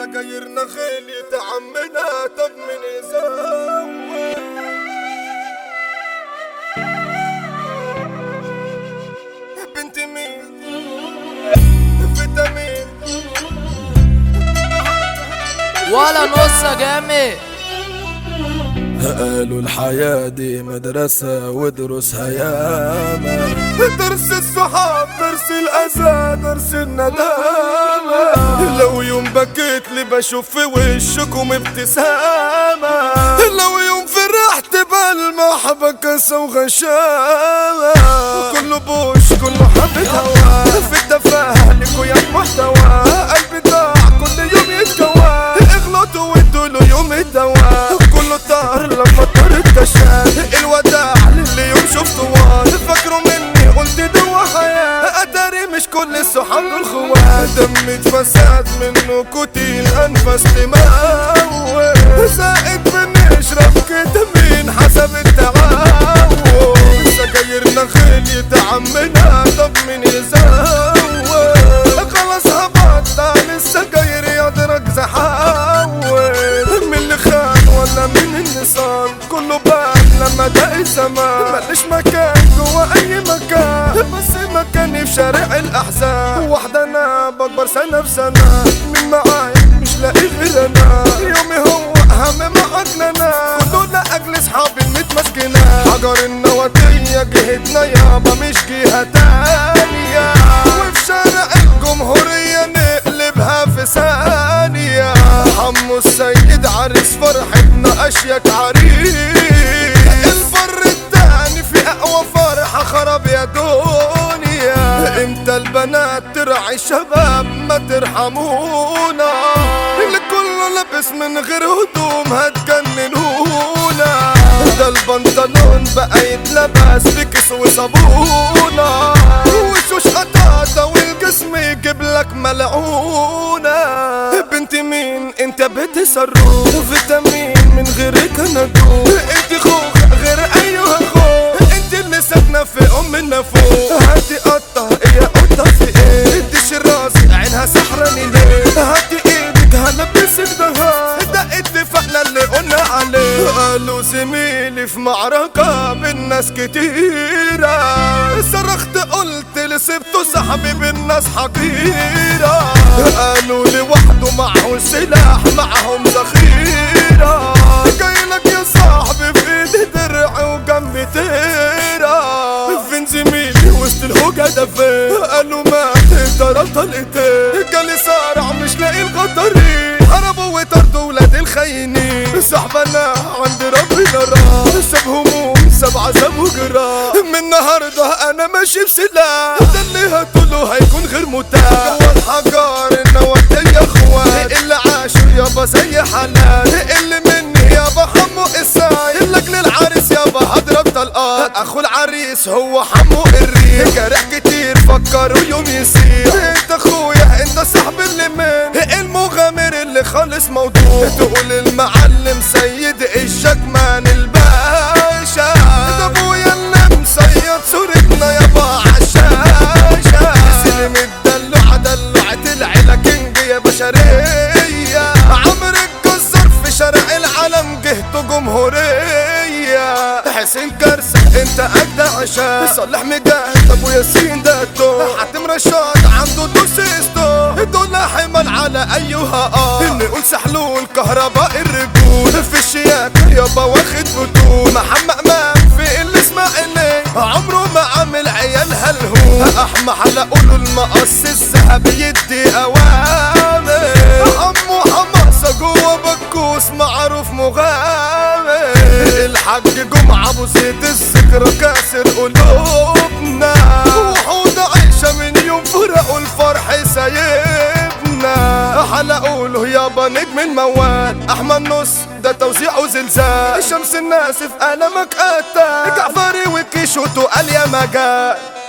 سجايرنا غالية عمنا طب من يزود بنت مين فيتامين ولا نص جامد قالوا الحياة دي مدرسة ودروسها ياما درس الصحاب درس الأذى درس الندامة لو يوم بكيت لي بشوف في وشكم ابتسامة لو يوم فرحت بلمح بكسة وغشامة كله بوش كله حبة هوا في التفاهة لكو يا محتوى قلبي ضاع كل يوم يتكوى اغلطوا وادوا له يوم الدواء كله طار لما طار الكشاف الوداع للي يوم شفته وان فاكروا مني قلت دوا حياة اتاري مش كل الصحاب دول خوات دمي اتفسد منه كوتين انفس تموت زائد بنشرب كتمين حسب التعود سجايرنا غليت عمنا طب مين يزود خلاص هبطت عن السجاير يضرك زحاول من اللي خان ولا من النصان كله بان لما ده الزمان ماليش مكان جوا اي مكان بس مكاني في شارع الاحزان واحدة انا بكبر سنة بسنة من معايا مش لاقي غير انا يومي هو اهم معاك انا كله لاجل اصحابي المتمسكنة حجر النواتية جهتنا يابا مش جهة تانية وفي شارع الجمهورية نقلبها في ثانية حمو السيد عريس فرحتنا اشيك عريس البر التاني في اقوى فرحة خرب يا دنيا امتى البنات ترعي الشباب ما ترحمونا اللي كله لابس من غير هدوم هتجننونا ده البنطلون بقى يتلبس بكيس وصابونة وشوش قطاطة والجسم يجيب لك ملعونة بنت مين انت بتصرف فيتامين من غيرك انا دوب انت خوخ غير ايها خوخ انت اللي ساكنة في ام النفوخ هاتي قطة يا قطة في ايه اديش الراس عينها سحراني ليه هاتي ايدك هلبسك دهان ده اتفقنا اللي قلنا عليه قالوا زميلي في معركة من ناس كتيرة صرخت قلت لسبته صاحبي بالناس حقيرة قالوا لوحده معه سلاح معهم ذخيرة جايلك يا صاحبي في ايدي درع وجنبي تيرة فين زميلي وسط الهوجة ده فين قالوا مات ضرب طلقتين جالي صارع مش لاقي الغدارين هربوا وطردوا ولاد الخاينين صاحبنا عند ربنا راح ساب هموم ساب عذاب وجراح من النهارده انا ماشي بسلاح ده اللي هتقوله هيكون غير متاح جوا الحجار النواتية اخوات اللي عاشوا يابا زي حالات اللي مني يابا حمو الساي لاجل العريس يابا هضرب طلقات اخو العريس هو حمو الريح جرح كتير فكروا يوم يصير انت اخويا انت صاحب اللي من المغامر اللي خالص موضوع تقول المعلم سيد الشكمان الباشا ده ابويا اللي مصيد صورتنا يابا عالشاشة سلم الدلوعة دلوعة العيلة كينج يا بشرية عمرو الجزار في شارع العالم جهته جمهورية حسين كرسة انت اجدع عشان صالح مجاهد ابو ياسين ده الدور حاتم رشاد عنده دوسيستو دول حمل على ايها اه نقول سحلول كهرباء الرجول في الشياكة يابا واخد بطول محمد امام في الاسماعيلي عمره ما عامل عيالها الهون احمى على قوله المقص الذهب يدي اوامر عمو حماسة جوه بكوس معروف مغامر الحاج جمعة ابو زيد الذكرى كاسر قلوبنا وحودة عايشة من يوم فرقوا الفرح سايبنا حلقوا له يابا نجم الموال احمد نص ده توزيع وزلزال شمس الناس في قلمك قتال جعفري وكيشوتو قال يا مجال